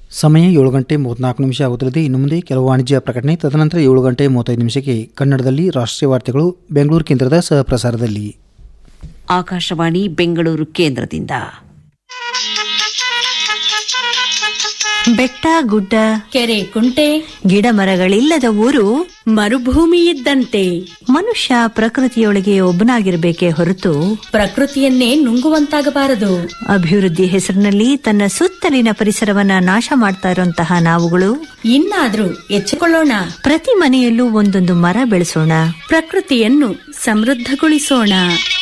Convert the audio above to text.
ಸಮಯ ಏಳು ಗಂಟೆ ಮೂವತ್ನಾಲ್ಕು ನಿಮಿಷ ಆಗುತ್ತದೆ ಇನ್ನು ಮುಂದೆ ಕೆಲವು ವಾಣಿಜ್ಯ ಪ್ರಕಟಣೆ ತದನಂತರ ಏಳು ಗಂಟೆ ಮೂವತ್ತೈದು ನಿಮಿಷಕ್ಕೆ ಕನ್ನಡದಲ್ಲಿ ರಾಷ್ಟ್ರೀಯ ವಾರ್ತೆಗಳು ಬೆಂಗಳೂರು ಕೇಂದ್ರದ ಸಹಪ್ರಸಾರದಲ್ಲಿ ಆಕಾಶವಾಣಿ ಬೆಂಗಳೂರು ಕೇಂದ್ರದಿಂದ ಬೆಟ್ಟ ಗುಡ್ಡ ಕೆರೆ ಕುಂಟೆ ಗಿಡ ಮರಗಳಿಲ್ಲದ ಊರು ಮರುಭೂಮಿ ಇದ್ದಂತೆ ಮನುಷ್ಯ ಪ್ರಕೃತಿಯೊಳಗೆ ಒಬ್ಬನಾಗಿರ್ಬೇಕೇ ಹೊರತು ಪ್ರಕೃತಿಯನ್ನೇ ನುಂಗುವಂತಾಗಬಾರದು ಅಭಿವೃದ್ಧಿ ಹೆಸರಿನಲ್ಲಿ ತನ್ನ ಸುತ್ತಲಿನ ಪರಿಸರವನ್ನ ನಾಶ ಮಾಡ್ತಾ ಇರುವಂತಹ ನಾವುಗಳು ಇನ್ನಾದ್ರೂ ಎಚ್ಚೆಕೊಳ್ಳೋಣ ಪ್ರತಿ ಮನೆಯಲ್ಲೂ ಒಂದೊಂದು ಮರ ಬೆಳೆಸೋಣ ಪ್ರಕೃತಿಯನ್ನು ಸಮೃದ್ಧಗೊಳಿಸೋಣ